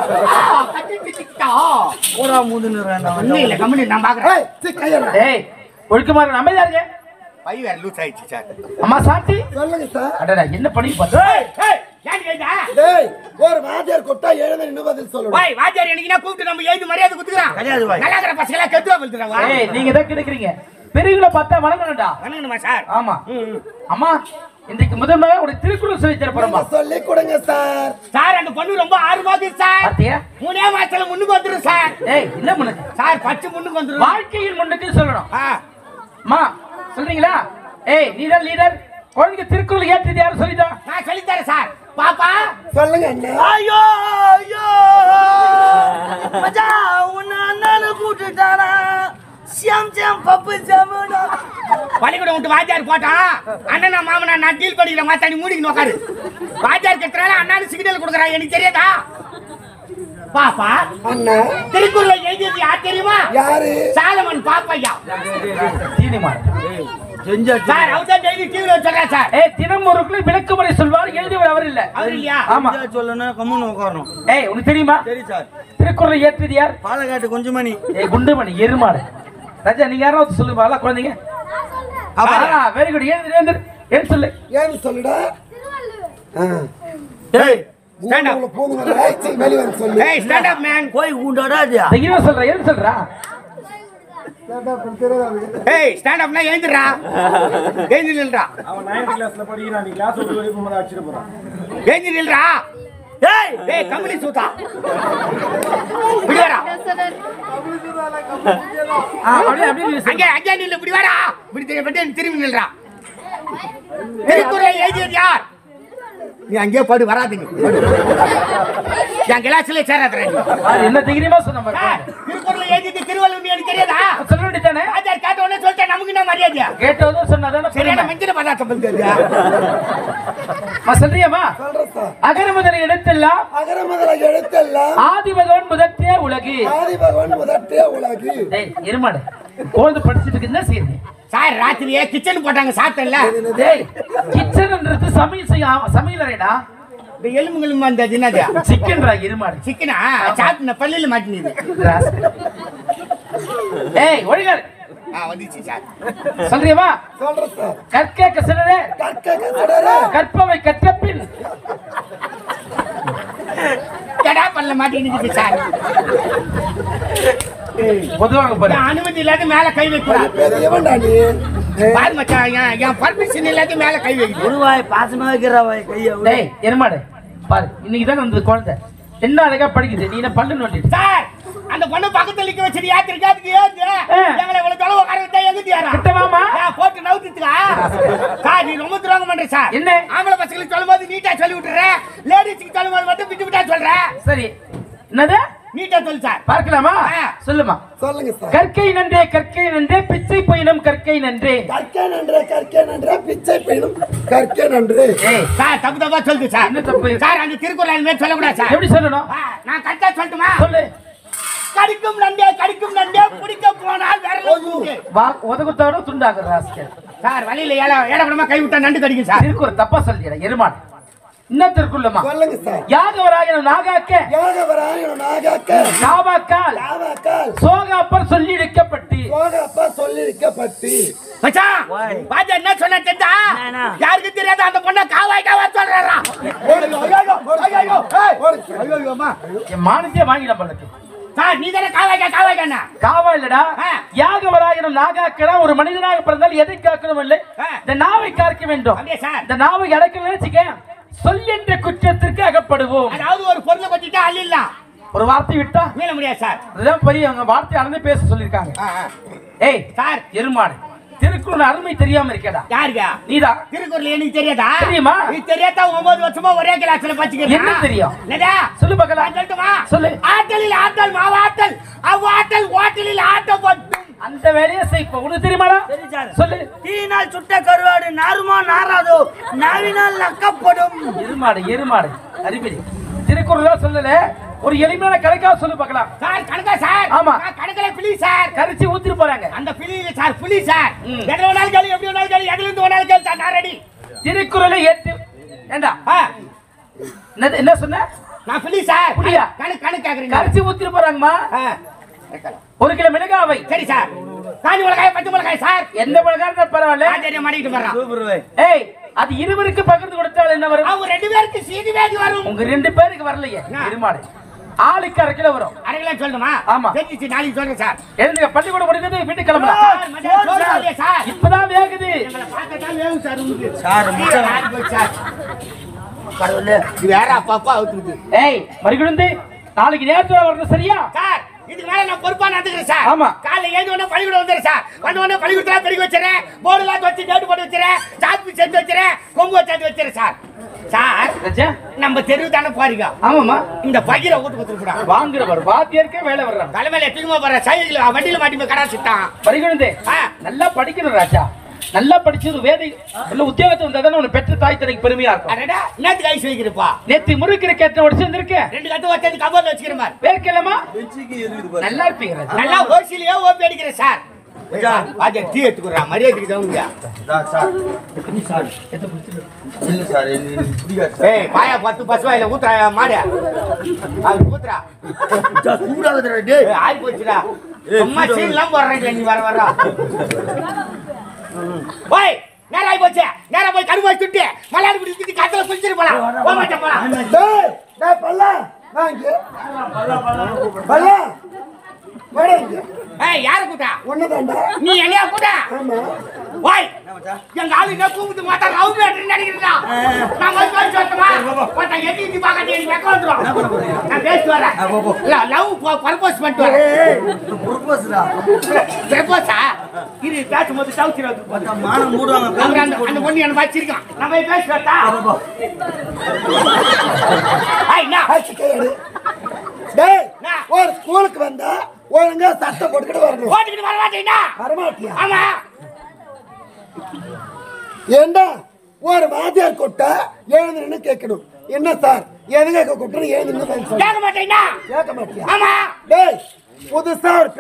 போடா மூதுன்னுறான் ஒண்ணும் இல்ல கம்பெனி நான் பாக்குறேன் ஏய் சீ கையறா டேய் ஒழுக்கமா இருங்க அமைதியா இருங்க பை வேற லூஸ் ஆயிடுச்சு சார் அம்மா சாந்தி சொல்லுங்க சார் அடடா என்ன பண்ணி பாரு ஏய் ஏய் ஏன் கேட்டா டேய் ஒரு வாத்தியார் கொட்டா எழுத இன்னும் பதில் சொல்லணும் வாய் வாத்தியார் எனக்கு கூப்பிட்டு நம்ம எழுதி மரியாதை குத்துக்கிறான் கிடையாது வாய். நல்லா இருக்கிற பசங்க எல்லாம் கெட்டுவா பழுத்துறாங்க ஏய் நீங்க தான் கிடைக்கிறீங்க பெரியவங்கள பார்த்தா வணங்கணும்டா வணங்கணுமா சார் ஆமா அம்மா இன்றைக்கு முதல் நாள் ஒரு திருக்குறள் சொல்லி தர போறோமா சொல்லி கொடுங்க சார் சார் அந்த பொண்ணு ரொம்ப ஆர்வமாகுது சார் பார்த்தியா மூணே மாசத்துல முன்னுக்கு வந்துரும் சார் ஏய் என்ன பண்ணுது சார் பச்சை முன்னுக்கு வந்துரும் வாழ்க்கையில் முன்னுக்கு சொல்லணும் ஆ அம்மா சொல்றீங்களா ஏய் நீதான் லீடர் குழந்தைக்கு திருக்குறள் ஏற்றது யாரும் சொல்லிட்டா நான் சொல்லி தரேன் சார் பாப்பா சொல்லுங்க அண்ணா ஐயோ ஐயோ மச்சான் உன்னை அண்ணால கூட்டுட்டானா சியம் சியம் பப்பு ஜமுனா பள்ளிக்கூடம் விட்டு வாத்தியார் போட்டான் அண்ணனா மாமனா நான் டீல் பண்ணிக்கிறேன் மாத்தாடி மூடிக்கு உட்காரு வாத்தியார் கட்டுறால அண்ணாடு சிக்னல் கொடுக்குறான் எனக்கு தெரியாதா பாப்பா அண்ணா திருக்குறள் எழுதியது யார் தெரியுமா யாரு சாலமன் பாப்பையா சீனிமா சார் அவர் தான் டெய்லி டிவில சொல்றேன் சார் ஏய் தினம் ஒரு விளக்குமுறை சொல்வார் எழுதியவர் அவர் இல்ல அவர் இல்லையா ஆமா சொல்லணும் கம்முன்னு உட்காரணும் ஏய் உனக்கு தெரியுமா சரி சார் திருக்குறளை ஏற்றது யார் பாலக்காட்டு கொஞ்சம் மணி ஏய் குண்டுமணி எருமாடு ராஜா நீங்க யாராவது சொல்லுங்க வாழ குழந்தைங்க வெரி குட் எழுந்து எழுந்து எழுந்து சொல்லு ஏன்னு சொல்லுடா ஏய் ஸ்டாண்ட் அப் உங்களை போதுங்க ஏய், சீ, வெளிய வந்து சொல்லு ஏய் ஸ்டாண்ட் அப் மேன் போய் கூண்டாடாதியா தைரியமா சொல்ற எழுந்து சொல்றா ஏய் ஸ்டாண்ட் அப்னா எழுந்துடா எழுந்து நில்றா அவன் நைன்த் கிளாஸ்ல படிக்கிறான் நீ கிளாஸ் விட்டு வெளியே போகும்போது அடிச்சிட்டு போறான் எழுந்து நில்றா ஏய் ஏய் கம்பளி சூத்தா இப்படி வாடா ஆ, அப்படியே அப்படியே நீ சொல்லு. அங்கே அங்கே நில்லு இப்படி வாடா இப்படி திரும்பி பட்டு திரும்பி நில்றா திருக்குறள் எழுதியது யார் நீ அங்கேயே படு வராதீங்க என் கிளாஸ்ல சேராதுற ஆ, என்ன தைரியமா சொன்ன பாரு. திருக்குறள் எழுதியது திருவள்ளுவர் எனக்கு தெரியாதா சொல்ல வேண்டியதானே ஆச்சார் கேட்ட உடனே சொல்லிட்டேன் நமக்கு என்ன மரியாதையா கேட்டதும் சொன்னதானே சரியான பெருமை. மஞ்சள் பதார்த்தம் பல்கிறது அம்மா, சொல்றியாம்மா சொல்றேன் சார் அகர முதல இடத்தெல்லாம் அகர முதல எழுத்தெல்லாம் ஆதி பகவான் முதற்றே உலகு ஆதி பகவான் முதற்றே உலகு டேய் இருமாடு குழந்தை படிச்சுட்டு இருக்கு என்ன செய்யுது சார் ராத்திரியே கிச்சன் போட்டாங்க சாப்பிட்டல டேய் கிச்சன்ன்றது சமையல் செய்ய சமையல் அறைடா இந்த எலும்புகளும் அந்த அது என்னது சிக்கன்டா இருமாடு சிக்கனா சாப்பிட்டு பள்ளியில மாட்டினது ஏய் ஒழுங்காரு ஆ வந்துச்சு சார் சொல்றியமா சொல்றேன் சார் கற்க கசடரே கற்க கசடரே கற்பவை கற்றப்பின் கடா பல்ல மாட்டினது சார் பொதுவாக பாரு அனுமதி இல்லாத மேல கை வைக்கூடாது பெரியவன்டா நீ பாரு மச்சான் என் என் பர்மிஷன் எல்லாத்தையும் மேல கை வைக்குது குருவாய் பாசமா வைக்கிறவாய் கையை விடு. டேய் எருமாடு பாரு இன்னைக்கு தான் வந்தது குழந்தை என்ன அழகா படிக்குது நீ என்ன பல்லு நோண்டிட்டு சார் அந்த பொண்ணு பக்கத்துல நிக்க வச்சது யாத்திரிக்கா அதுக்கு ஏத்து ஆ. எங்களை இவ்வளவு தொலைவு உட்கார வச்சா எங்க தியாரா கிட்ட வாமா. ஏன் போட்டு நவுத்துக்கா சார் நீ ரொம்ப துரோகம் பண்ற சார் என்ன? ஆம்பளை பசங்களுக்கு சொல்லும்போது நீட்டா சொல்லி விட்டுற லேடிஸ்க்கு சொல்லும்போது மட்டும் விட்டு விட்டா சொல்ற சரி என்னது நீட்டா சொல்லு சார் பார்க்கலாமா ஆ. சொல்லுமா சொல்லுங்க சார் கற்கை நன்றே கற்கை நன்றே பிச்சை பயிலும் கற்கை நன்றே கற்கே நன்றே கற்கே நன்றே பிச்சை பெண்ணும் கற்கே நன்று ஏய் சார் தப்பு தப்பா சொல்லுது சார் என்ன தப்பு? சார் அந்த திருக்குறள் மாதிரி சொல்லக்கூடாது சார் எப்படி சொல்லணும் ஆ, நான் கரெக்டா சொல்லட்டுமா சொல்லு கடிக்கும் நண்டே கடிக்கும் நண்டே பிடிக்க போனால் விரல தூக்கு. வா உதகுத்தோட துண்டாக்குற ராஸ்கல் சார் வழியில ஏழ ஏடப்படமா கை விட்டா நண்டு கடிக்கும் சார் திருக்குற தப்பா சொல்லிடுற எருமாடு இன்னும் திருக்குள்ளமா சொல்லுங்க சார் யாகவராயன நாகாக்க யாகவராயண நாகாக்க நாவாக்கால் நாவாக்கால் சோகாப்பர் சொல்லி இழுக்கப்பட்டு சோகப்பா சொல்லிருக்கப்பட்டு மச்சான் பாஜா என்ன சொன்னா தெரிஞ்சா என்னண்ணா? யாருக்கு தெரியாத அந்த பொண்ணை காவாய் காவாய் சொல்றாரா ஐயோ ஐயோ ஐயோ ஏய், ஐயோ ஐயோ அம்மா என் மானத்தையே வாங்கிட பண்ணுது சார் நீ தானே காவாய்க்கா காவாய்க்காண்ணா காவா இல்லடா ஆ. யாகவராயனும் நாகாக்கடா ஒரு மனிதனாக பிறந்தால் எதை காக்கணும் இல்லை ஆ. இந்த நாவை காக்க வேண்டும் அப்படியே சார் இந்த நாவை அடக்கல வச்சுக்க சொல் என்ற குற்றத்திற்கு அகப்படுவோம் அதாவது ஒரு பொருளை பத்திட்டா அள்ளிடலாம் ஒரு வார்த்தை விட்டா மீள முடியாது சார் அதுதான் பெரிய அவங்க வார்த்தை அளந்து பேச சொல்லிருக்காங்க ஆ, ஆ. ஏய் சார் எருமாடு திருக்குறள் அருமை தெரியாம இருக்கடா யாருக்கா நீதான் திருக்குறள் எனக்கு தெரியாதா தெரியுமா? நீ தெரியாதா ஒன்பது வருஷமா ஒரே கிளாஸ்ல படிச்சுக்கிறேன் என்ன தெரியும்? என்னடா சொல்லு பார்க்கலாம் நான் சொல்லட்டுமா சொல்லு. ஆட்டலில் ஆட்டல் மாவாட்டல் அவ்வாட்டல் ஓட்டலில் ஆட்டப்பட்டும் அந்த வேலையை செய் இப்ப உனக்கு தெரியுமாடா சரி சார். சொல்லு தீயினால் சுட்ட கருவாடு நாருமா நாராதோ நாவினால் நக்கப்படும் எருமாடு எருமாடு அறிவிலி திருக்குறளா சொல்லல ஒரு எளிமையான கணக்கா சொல்லு பார்க்கலாம் சார் கணக்கா சார் ஆமா. நான் கணக்குல பிளி சார் கரிச்சி ஊத்திட்டு போறாங்க அந்த பிளியில சார் புலி சார் ம். எதுல வேணாலும் கேளு எப்படி வேணாலும் கேளு எதுல இருந்து வேணாலும் கேளு சார் நான் ரெடி திருக்குறளை ஏற்று ஏண்டா ஆ, என்னது- என்ன சொன்ன நான் புலி சார் புலியா? கணக்கு கணக்கு கேக்குறீங்க கரிச்சி ஊத்திட்டு போறாங்கம்மா ஆ, ஒரு கிலோ மிளகாவை சரி சார் காஞ்சி மிளகாய் பச்சை மிளகாய் சார் எந்த மிளகாய் பரவாயில்ல ஆச்சரியம் மாட்டிக்கிட்டு வர்றான் சூப்பர் ஏய் அது இருவருக்கு பகிர்ந்து கொடுத்தால் என்ன வரும் அவங்க ரெண்டு பேருக்கு சீதி வேதி வரும் உங்க ரெண்டு பேருக்கு வரலையே என்ன? இருமாடு ஆளுக்கு அரை கிலோ வரும் அரைக்கலாம் சொல்லணுமா ஆமா. தெரிஞ்சிச்சு நாளைக்கு சொல்றேன் சார் எழுந்துங்க பள்ளிக்கூடம் முடிந்தது வீட்டுக்கு கிளம்பலாம் சார், மத்தியானம் சோறு வரலையே சார் இப்பதான் வேகுது எங்களை பார்க்கத்தான் வேகும் சார் உங்களுக்கு சார், முட்டை. ஆறி போச்சு சார் கடவுளே இது வேற அப்பா அப்பா அவுத்துக்குது ஏய் மறுகிழுந்து நாளைக்கு நேரத்துல வரணும் சரியா சார் இதுக்கு மேல நான் பொறுப்பா நடந்துக்கிறேன் சார் ஆமா. காலைல ஏந்து உடனே பள்ளிக்கூடம் வந்துடுறேன் சார் வந்த உடனே பள்ளிக்கூடத்துல பெருக்கி வச்சிடறேன் போர்டு எல்லாம் வச்சு டேட்டு போட்டு வச்சிடறேன் சாப்பி சேர்த்து வச்சிடறேன் கொம்பு வச்சாந்து வச்சிடறேன் சார் சார் ராஜா, நம்ம தெருவு தானே போறீங்க ஆமாமா இந்த பகிர ஊட்டு கொடுத்துருக்கூடாது வாங்குறவர் வாத்தியாருக்கே வேலை வர்றாங்க தலைமையில தூக்கமா போற சைக்கிள் வண்டியில மாட்டி போய் கடா சிட்டான் மறுகிழுந்து ஆ. நல்லா படிக்கணும் ராஜா நல்லா படிச்சது வேதை நல்ல உத்தியோகத்தை வந்தா தானே உனக்கு பெற்ற தாய் தனக்கு பெருமையா இருக்கும் அடடா என்னத்துக்கு ஐஸ் வைக்கிறப்பா நேத்து முறுக்கிற கேட்ட உடச்சு வந்திருக்கேன் ரெண்டு கட்டு வச்சு கபோர்ல வச்சுக்கிற மாதிரி வேர்க்கலமா நல்லா இருப்பீங்க ராஜா நல்லா ஓசிலியோ ஓப்பி அடிக்கிறேன் சார் பாஜா டீ எடுத்துக்கிறா மரியாதைக்கு தவங்க ஏய் பாயா பத்து பசுவாயில ஊத்துறா மாடு அது ஊத்துறா ஏய், ஆறி போச்சுடா சும்மா சீன்லாம் போடுறீங்க நீ வர வர ஓய் நேரம் ஆகி போச்சு நேரம் போய் கருவாய் சுட்டு மலையாடு பிடி சுத்தி கத்துல குளிச்சிட்டு போலாம் போக மாட்டேன் போலாம் டேய் டேய் பல்லா நான் இங்க பல்லா வாடா இங்க ஏய் யார கூட்டா ஒண்ணுதான்டா நீ என்னையா கூட்டா ஆமா ஓய் எங்க ஆளு என்ன கூப்பிட்டு மாத்தா லவ் மேட்டர் நினைக்கிறா நான் போய் பேசி வரட்டுமா போட்டா எட்டி எட்டி பார்க்க நீ வெக்க வந்துரும் நான் பேசி வரேன் இல்ல லவ் பர்பஸ் பண்ணிட்டு வரேன் ப்ரப்போஸா இரு பேசும்போது டவுச்சில் வந்து மானம் மூடுவாங்க அவர் அந்த அந்த பொண்ணு என்ன வச்சிருக்கான் நான் போய் பேசி வரட்டா ஐய் என்ன ஆச்சு கையெடு டேய் என்ன? ஒரு ஸ்கூலுக்கு வந்தா ஒழுங்கா சட்டை போட்டுக்கிட்டு வரணும் ஓட்டிக்கிட்டு வர மாட்டீங்கன்னா வரமாட்டியா ஆமா ஏண்டா ஒரு வாத்தியார் கொட்டா எழுந்து நின்னு கேட்கணும் என்ன சார் எதுங்க கூப்பிட்டு எழுந்து நின்னு பதில் சொல்லு. கேட்க மாட்டீங்கன்னா கேட்க மாட்டியா ஆமா டேய் புதுசா ஒரு